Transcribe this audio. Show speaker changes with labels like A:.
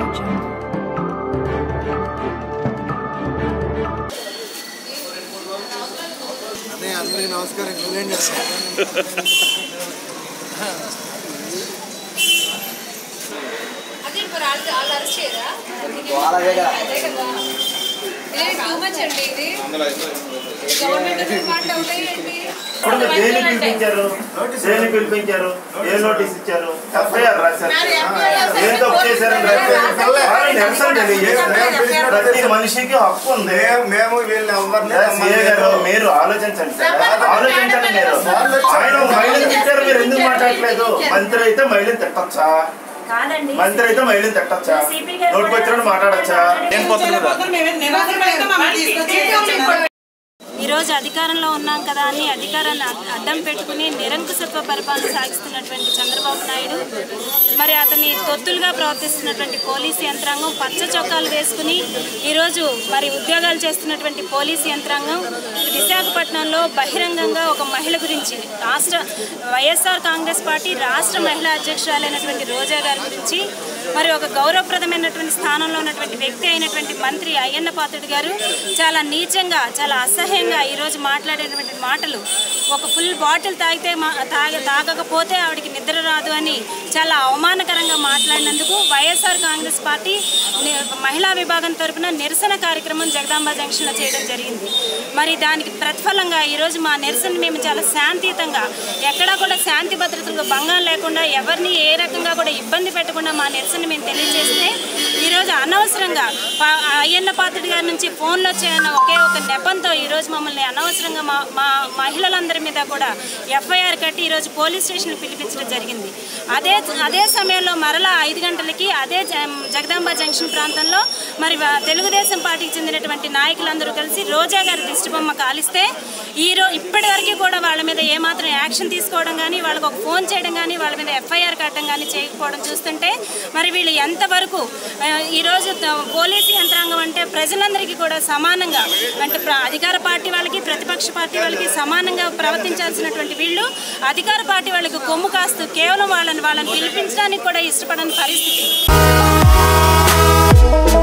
A: jungle.
B: అదే అందరికీ నమస్కారం నువ్వేం చేస్తావు
C: అదే మరి వాళ్ళు వాళ్ళు అరెస్ట్ చేయరా అదే కదా ఏ టూ మచ్ అండి ఇది గవర్నమెంట్ మాట అవుతాయండి
D: ఇప్పుడు దేని పిలిపించారు దేని పిలిపించారు ఏ నోటీస్ ఇచ్చారు ఎఫ్ఐఆర్ రాశారు ఏం తప్పు చేశారని రాశారు వాళ్ళు నిరసన తెలియజేస్తారు ప్రతి మనిషికి హక్కు ఉంది
B: మేము మేము వీళ్ళని ఎవరిని
D: సీఏ గారు మీరు ఆలోచించండి సార్ ఆలోచించండి మీరు ఆయన మహిళలు తిట్టారు మీరు ఎందుకు మాట్లాడలేదు మంత్రి అయితే మహిళని తిట్టచ్చా
E: కాదండి
D: మంత్రి అయితే మహిళని తిట్టచ్చా నోటికి వచ్చినట్టు మాట్లాడచ్చా
E: ఈరోజు అధికారంలో ఉన్నాం కదా అని అధికారాన్ని అడ్- అడ్డం పెట్టుకుని నిరంకుశత్వ పరిపాలన సాగిస్తున్నటువంటి చంద్రబాబు నాయుడు మరి అతని తొత్తులుగా ప్రవర్తిస్తున్నటువంటి పోలీసు యంత్రాంగం పచ్చ చొక్కాలు వేసుకుని ఈరోజు మరి ఉద్యోగాలు చేస్తున్నటువంటి పోలీసు యంత్రాంగం విశాఖపట్నంలో బహిరంగంగా ఒక మహిళ గురించి రాష్ట్ర వైఎస్ఆర్ కాంగ్రెస్ పార్టీ రాష్ట్ర మహిళా అధ్యక్షురాలైనటువంటి రోజా గారి గురించి మరి ఒక గౌరవప్రదమైనటువంటి స్థానంలో ఉన్నటువంటి వ్యక్తి అయినటువంటి మంత్రి అయ్యన్న పాత్రుడు గారు చాలా నీచంగా చాలా అసహ్యంగా ఈరోజు మాట్లాడేటువంటి మాటలు ఒక ఫుల్ బాటిల్ తాగితే మా తాగ తాగకపోతే ఆవిడకి నిద్ర రాదు అని చాలా అవమానకరంగా మాట్లాడినందుకు వైఎస్ఆర్ కాంగ్రెస్ పార్టీ ని- మహిళా విభాగం తరపున నిరసన కార్యక్రమం జగదాంబ జంక్షన్లో చేయడం జరిగింది మరి దానికి ప్రతిఫలంగా ఈరోజు మా నిరసన మేము చాలా శాంతియుతంగా ఎక్కడా కూడా శాంతి భద్రతలకు భంగం లేకుండా ఎవరిని ఏ రకంగా కూడా ఇబ్బంది పెట్టకుండా మా నిరసన మేము తెలియజేస్తే ఈరోజు అనవసరంగా పా- అయ్యన్న పాత్రుడి గారి నుంచి ఫోన్లు వచ్చాయన్న ఒకే ఒక నెపంతో ఈరోజు మమ్మల్ని అనవసరంగా మా మా మహిళలందరి మీద కూడా ఎఫ్ఐఆర్ కట్టి ఈరోజు పోలీస్ స్టేషన్ పిలిపించడం జరిగింది అదే అదే సమయంలో మరలా ఐదు గంటలకి అదే జ- జగదాంబ జంక్షన్ ప్రాంతంలో మరి వా- తెలుగుదేశం పార్టీకి చెందినటువంటి నాయకులందరూ కలిసి రోజా గారి దిష్టిబొమ్మ కాలిస్తే ఈ రో ఇప్పటి వరకు కూడా వాళ్ళ మీద ఏమాత్రం యాక్షన్ తీసుకోవడం కానీ వాళ్ళకి ఒక ఫోన్ చేయడం కానీ వాళ్ళ మీద ఎఫ్ఐఆర్ కట్టడం కానీ చేయకపోవడం చూస్తుంటే మరి వీళ్ళు ఎంతవరకు ఆ, ఈరోజు త- పోలీసు యంత్రాంగం అంటే ప్రజలందరికీ కూడా సమానంగా అంటే ప్ర- అధికార పార్టీ వాళ్ళకి ప్రతిపక్ష పార్టీ వాళ్ళకి సమానంగా ప్రవర్తించాల్సినటువంటి వీళ్ళు అధికార పార్టీ వాళ్ళకి కొమ్ము కాస్తూ కేవలం వాళ్ళని వాళ్ళని పిలిపించడానికి కూడా ఇష్టపడని పరిస్థితి